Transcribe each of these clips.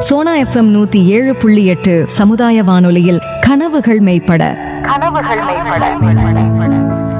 Sona FM நூத்தி ஏழு புள்ளி எட்டு சமுதாய வானொலியில் கனவுகள் மெய்ப்பட கனவுகள் மேம்பட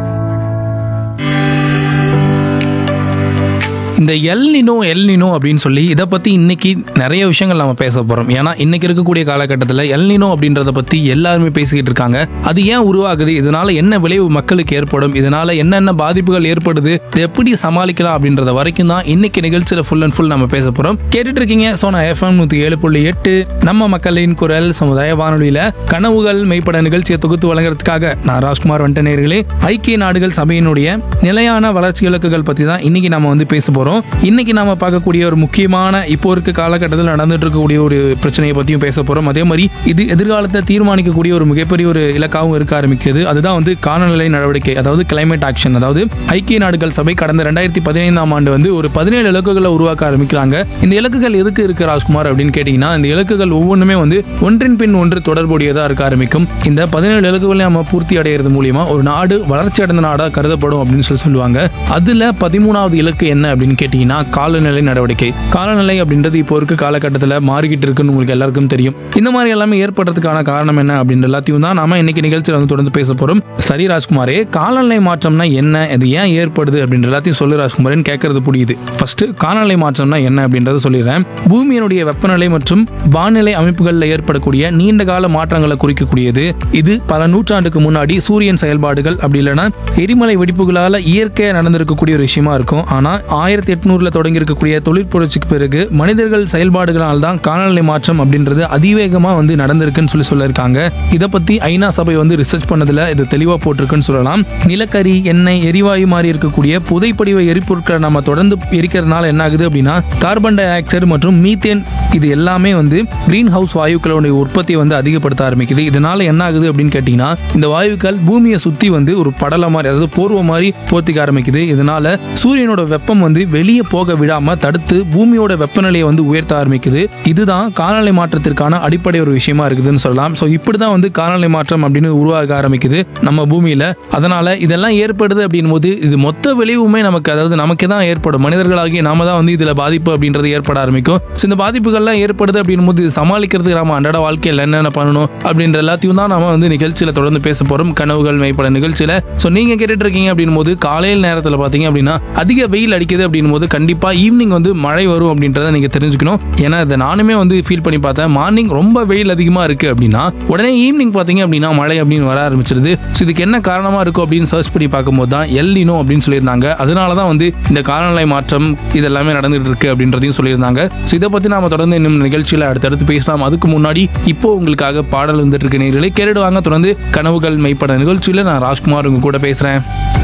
இந்த எல் நினோ எல் நினோ அப்படின்னு சொல்லி இதை பற்றி இன்னைக்கு நிறைய விஷயங்கள் நம்ம பேச போகிறோம் ஏன்னா இன்னைக்கு இருக்கக்கூடிய காலகட்டத்தில் எல் நினோ அப்படின்றத பற்றி எல்லாருமே பேசிக்கிட்டு இருக்காங்க அது ஏன் உருவாகுது இதனால என்ன விளைவு மக்களுக்கு ஏற்படும் இதனால என்னென்ன பாதிப்புகள் ஏற்படுது இதை எப்படி சமாளிக்கலாம் அப்படின்றத வரைக்கும் தான் இன்னைக்கு நிகழ்ச்சியில் ஃபுல் அண்ட் ஃபுல் நம்ம பேச போகிறோம் கேட்டுட்டு இருக்கீங்க சோனா எஃப்எம் நூற்றி ஏழு புள்ளி எட்டு நம்ம மக்களின் குரல் சமுதாய வானொலியில் கனவுகள் மெய்ப்பட நிகழ்ச்சியை தொகுத்து வழங்குறதுக்காக நான் ராஜ்குமார் வண்ட நேர்களே ஐக்கிய நாடுகள் சபையினுடைய நிலையான வளர்ச்சி இலக்குகள் பற்றி தான் இன்னைக்கு நம்ம வந்து பேச போகிறோம் இன்னைக்கு நாம பார்க்கக்கூடிய ஒரு முக்கியமான இப்போ இருக்க காலகட்டத்தில் நடந்துட்டு இருக்கக்கூடிய ஒரு பிரச்சனையை பற்றியும் பேச போகிறோம் அதே மாதிரி இது எதிர்காலத்தை தீர்மானிக்கக்கூடிய ஒரு மிகப்பெரிய ஒரு இலக்காகவும் இருக்க ஆரம்பிக்குது அதுதான் வந்து காலநிலை நடவடிக்கை அதாவது கிளைமேட் ஆக்ஷன் அதாவது ஐக்கிய நாடுகள் சபை கடந்த ரெண்டாயிரத்தி பதினைந்தாம் ஆண்டு வந்து ஒரு பதினேழு இலக்குகளை உருவாக்க ஆரம்பிக்கிறாங்க இந்த இலக்குகள் எதுக்கு இருக்கு ராஜ்குமார் அப்படின்னு கேட்டிங்கன்னா இந்த இலக்குகள் ஒவ்வொன்றுமே வந்து ஒன்றின் பின் ஒன்று தொடர்புடையதாக இருக்க ஆரம்பிக்கும் இந்த பதினேழு இலக்குகளை நம்ம பூர்த்தி அடைகிறது மூலியமா ஒரு நாடு வளர்ச்சி அடைந்த நாடாக கருதப்படும் அப்படின்னு சொல்லி சொல்லுவாங்க அதுல பதிமூணாவது இலக்கு என்ன அப்படின்னு கேட்டிங்கன்னா காலநிலை நடவடிக்கை காலநிலை அப்படின்றது இப்போ இருக்க காலகட்டத்தில் மாறிக்கிட்டு இருக்குன்னு உங்களுக்கு எல்லாருக்கும் தெரியும் இந்த மாதிரி எல்லாமே ஏற்படுறதுக்கான காரணம் என்ன அப்படின்ற எல்லாத்தையும் தான் நாம இன்னைக்கு நிகழ்ச்சியில் வந்து தொடர்ந்து பேச போறோம் சரி ராஜ்குமாரே காலநிலை மாற்றம்னா என்ன அது ஏன் ஏற்படுது அப்படின்ற எல்லாத்தையும் சொல்லு ராஜ்குமாரன் கேட்கறது புரியுது ஃபர்ஸ்ட் காலநிலை மாற்றம்னா என்ன அப்படின்றத சொல்லிடுறேன் பூமியினுடைய வெப்பநிலை மற்றும் வானிலை அமைப்புகளில் ஏற்படக்கூடிய நீண்ட கால மாற்றங்களை குறிக்கக்கூடியது இது பல நூற்றாண்டுக்கு முன்னாடி சூரியன் செயல்பாடுகள் அப்படி இல்லைன்னா எரிமலை வெடிப்புகளால இயற்கையாக நடந்திருக்கக்கூடிய ஒரு விஷயமா இருக்கும் ஆனா ஆயிரத்தி எட்நூறுல தொடங்கி இருக்கக்கூடிய தொழிற்புரட்சிக்கு பிறகு மனிதர்கள் செயல்பாடுகளால் தான் காலநிலை மாற்றம் அப்படின்றது அதிவேகமா வந்து நடந்திருக்குன்னு சொல்லி சொல்லியிருக்காங்க இதை பத்தி ஐநா சபை வந்து ரிசர்ச் பண்ணதுல இது தெளிவா போட்டிருக்குன்னு சொல்லலாம் நிலக்கரி எண்ணெய் எரிவாயு மாதிரி இருக்கக்கூடிய புதைப்படிவ எரிபொருட்களை நம்ம தொடர்ந்து எரிக்கிறதுனால என்ன ஆகுது அப்படின்னா கார்பன் டை ஆக்சைடு மற்றும் மீத்தேன் இது எல்லாமே வந்து கிரீன் ஹவுஸ் வாயுக்களுடைய உற்பத்தியை வந்து அதிகப்படுத்த ஆரம்பிக்குது இதனால என்ன ஆகுது அப்படின்னு கேட்டிங்கன்னா இந்த வாயுக்கள் பூமியை சுத்தி வந்து ஒரு படல மாதிரி அதாவது போர்வ மாதிரி போர்த்திக்க ஆரம்பிக்குது இதனால சூரியனோட வெப்பம் வந்து வெளியே போக விடாம தடுத்து பூமியோட வெப்பநிலையை வந்து உயர்த்த ஆரம்பிக்குது இதுதான் காலநிலை மாற்றத்திற்கான அடிப்படை ஒரு விஷயமா இருக்குதுன்னு சொல்லலாம் ஸோ இப்படிதான் வந்து காலநிலை மாற்றம் அப்படின்னு உருவாக ஆரம்பிக்குது நம்ம பூமியில அதனால இதெல்லாம் ஏற்படுது அப்படின் போது இது மொத்த விளைவுமே நமக்கு அதாவது நமக்கு தான் ஏற்படும் மனிதர்களாகிய நாம தான் வந்து இதுல பாதிப்பு அப்படின்றது ஏற்பட ஆரம்பிக்கும் ஸோ இந்த பாதிப்புகள்லாம் ஏற்படுது அப்படின் போது இது சமாளிக்கிறதுக்கு நம்ம அன்றாட வாழ்க்கையில் என்னென்ன பண்ணணும் அப்படின்ற எல்லாத்தையும் தான் நாம வந்து நிகழ்ச்சியில தொடர்ந்து பேச போறோம் கனவுகள் மெய்ப்பட நிகழ்ச்சியில ஸோ நீங்க கேட்டுட்டு இருக்கீங்க அப்படின் போது காலையில் நேரத்தில் பார்த்தீங்க அப்படின்னா அதிக வெயில் அடிக்குது அப்படின் போது கண்டிப்பா ஈவினிங் வந்து மழை வரும் அப்படின்றத நீங்க தெரிஞ்சுக்கணும் ஏன்னா இதை நானுமே வந்து ஃபீல் பண்ணி பார்த்தேன் மார்னிங் ரொம்ப வெயில் அதிகமா இருக்கு அப்படின்னா உடனே ஈவினிங் பார்த்தீங்க அப்படின்னா மழை அப்படின்னு வர ஆரம்பிச்சிருது ஸோ இதுக்கு என்ன காரணமா இருக்கும் அப்படின்னு சர்ச் பண்ணி பார்க்கும்போது தான் எல்லினோ அப்படின்னு சொல்லியிருந்தாங்க அதனால தான் வந்து இந்த காலநிலை மாற்றம் இதெல்லாமே நடந்துட்டு இருக்கு அப்படின்றதையும் சொல்லியிருந்தாங்க ஸோ இதை பத்தி நாம தொடர்ந்து இன்னும் நிகழ்ச்சியில அடுத்தடுத்து பேசலாம் அதுக்கு முன்னாடி இப்போ உங்களுக்காக பாடல் வந்துட்டு இருக்க நேர்களை கேட்டுடுவாங்க தொடர்ந்து கனவுகள் மெய்ப்பட நிகழ்ச்சியில நான் ராஜ்குமார் உங்க கூட பேசுறேன்